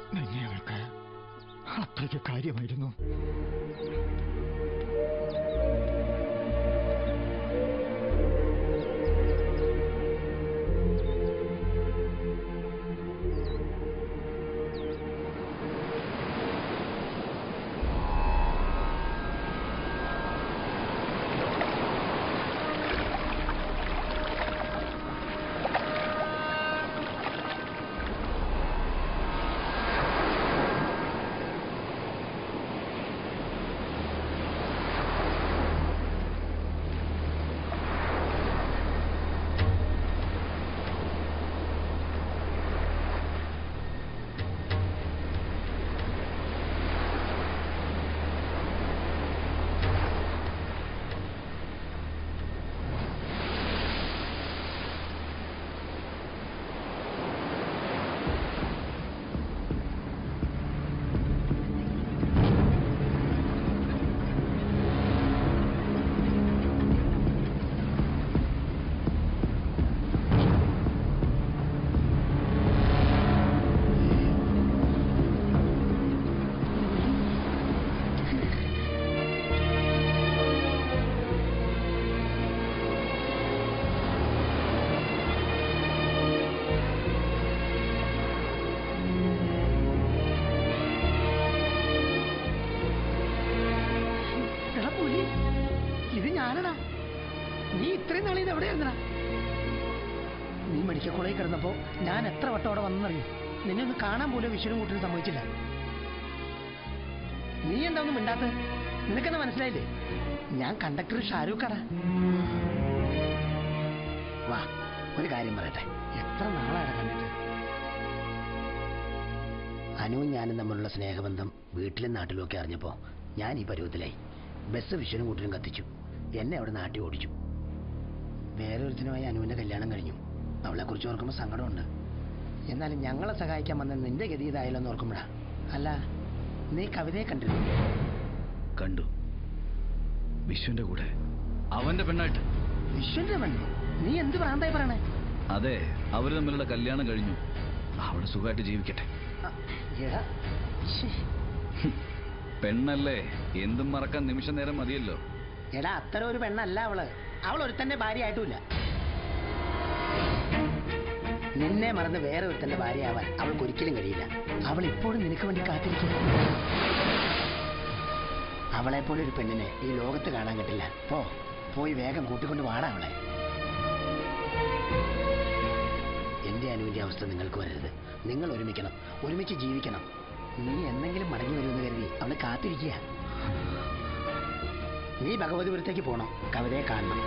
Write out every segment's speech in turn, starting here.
നിന്നെ അവൾക്ക് അത്രയ്ക്ക് കാര്യമായിരുന്നു എടാ പുലി ഇത് ഞാനടാ നീ ഇത്രയും നാളെ ഇത് എവിടെയായിരുന്നടാ നീ മെഡിക്കൽ കോളേജിൽ കിടന്നപ്പോ ഞാൻ എത്ര വട്ടം അവിടെ വന്നെന്നറിയും നിന്നെ ഒന്ന് കാണാൻ പോലും വിഷുവിനും കൂട്ടിനും സംഭവിച്ചില്ല നീ എന്താ ഒന്നും മിണ്ടാത്ത നിനക്കെന്നെ മനസ്സിലായില്ലേ ഞാൻ കണ്ടക്ടർ ഷാരൂഖാടാ വാ ഒരു കാര്യം പറയട്ടെ എത്ര നാളാണ് കണ്ടിട്ട് അനുവും ഞാനും തമ്മിലുള്ള സ്നേഹബന്ധം വീട്ടിലും നാട്ടിലും ഒക്കെ അറിഞ്ഞപ്പോ ഞാൻ ഈ പരുവത്തിലായി ബസ് വിഷനും കൂട്ടിനും കത്തിച്ചു എന്നെ അവിടെ നാട്ടി ഓടിച്ചു വേറൊരുത്തിനുമായി അനുവിന്റെ കല്യാണം കഴിഞ്ഞു അവളെ കുറിച്ച് ഓർക്കുമ്പോൾ സങ്കടമുണ്ട് എന്നാലും ഞങ്ങളെ സഹായിക്കാൻ വന്ന നിന്റെ ഗതി ഇതായല്ലോ എന്ന് ഓർക്കുമ്പോഴാ അല്ല നീ കവിതയെ കണ്ടിരുന്നു കണ്ടു വിശ്വന്റെ കൂടെ അവന്റെ പെണ്ണായിട്ട് വിശ്വന്റെ പെണ്ണ് നീ എന്ത് ഭ്രാന്തായി പറയണേ അതെ അവര് തമ്മിലുള്ള കല്യാണം കഴിഞ്ഞു അവള് സുഖമായിട്ട് ജീവിക്കട്ടെ ആ, എടാ, ശ്ശേ. പെണ്ണല്ലേ എന്തും മറക്കാൻ നിമിഷ നേരം മതിയല്ലോ എടാ അത്തരം ഒരു പെണ്ണല്ല അവള് അവൾ ഒരുത്തന്റെ ഭാര്യ ആയിട്ടുമില്ല നിന്നെ മറന്ന് വേറെ ഒരുത്തന്റെ ഭാര്യയാവാൻ അവൾക്ക് ഒരിക്കലും കഴിയില്ല അവൾ ഇപ്പോഴും നിനക്ക് വേണ്ടി കാത്തിരിക്കും അവളെ പോലെ ഒരു പെണ്ണിനെ ഈ ലോകത്ത് കാണാൻ കിട്ടില്ല പോ പോയി വേഗം കൂട്ടിക്കൊണ്ട് വാടാ അവളെ എന്റെ അനുവിന്റെ അവസ്ഥ നിങ്ങൾക്ക് വരരുത് നിങ്ങൾ ഒരുമിക്കണം ഒരുമിച്ച് ജീവിക്കണം നീ എന്തെങ്കിലും മടങ്ങി വരുമെന്ന് കരുതി അവള് കാത്തിരിക്കുക നീ ഭഗവതിപുരത്തേക്ക് പോണം കവിതയെ കാണണം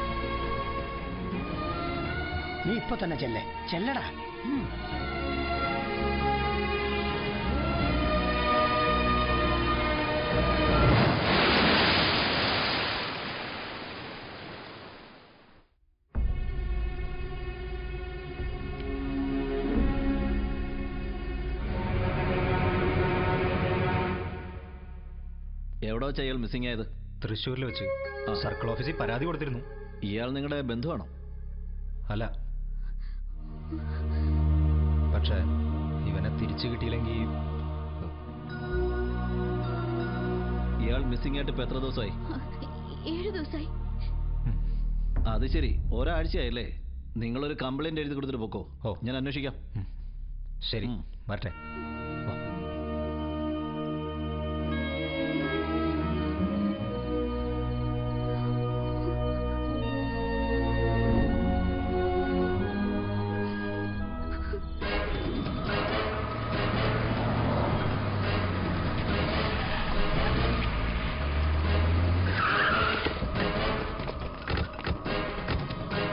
നീ ഇപ്പൊ തന്നെ ചെല്ലേ ചെല്ലടാ ഉം. എവിടെ വെച്ചാ ഇയാൾ മിസ്സിംഗ് ആയത് തൃശ്ശൂരിൽ വെച്ച് ആ. സർക്കിൾ ഓഫീസിൽ പരാതി കൊടുത്തിരുന്നു ഇയാൾ നിങ്ങളുടെ ബന്ധുവാണോ അല്ല പക്ഷെ ഇവനെ തിരിച്ചു കിട്ടിയില്ലെങ്കിൽ ഇയാൾ മിസ്സിംഗ് ആയിട്ട് ഇപ്പൊ എത്ര ദിവസമായി ഏഴു ദിവസമായി അത് ശരി ഒരാഴ്ചയായില്ലേ നിങ്ങളൊരു കംപ്ലൈന്റ് എഴുതി കൊടുത്തിട്ട് പൊക്കോ ഓ. ഞാൻ അന്വേഷിക്കാം ശരി ഉം. വരട്ടെ വാ.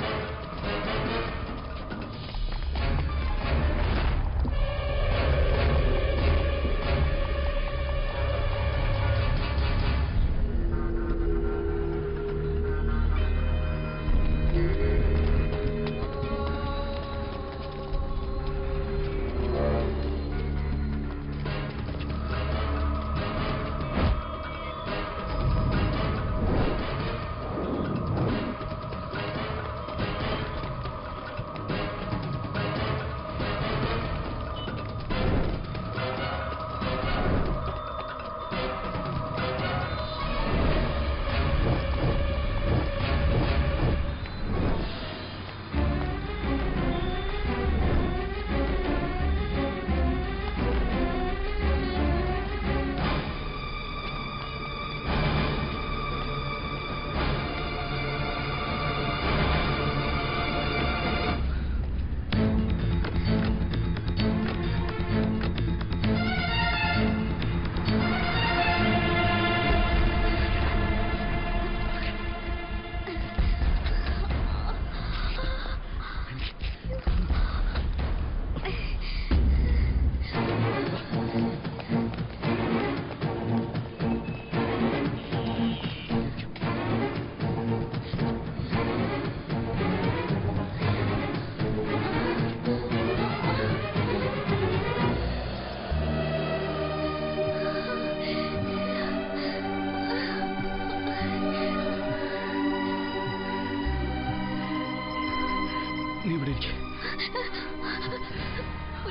ആ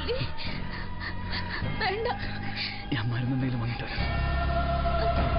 വേണ്ട ഞാൻ മരുന്നെന്തെങ്കിലും വാങ്ങിട്ട് വരാം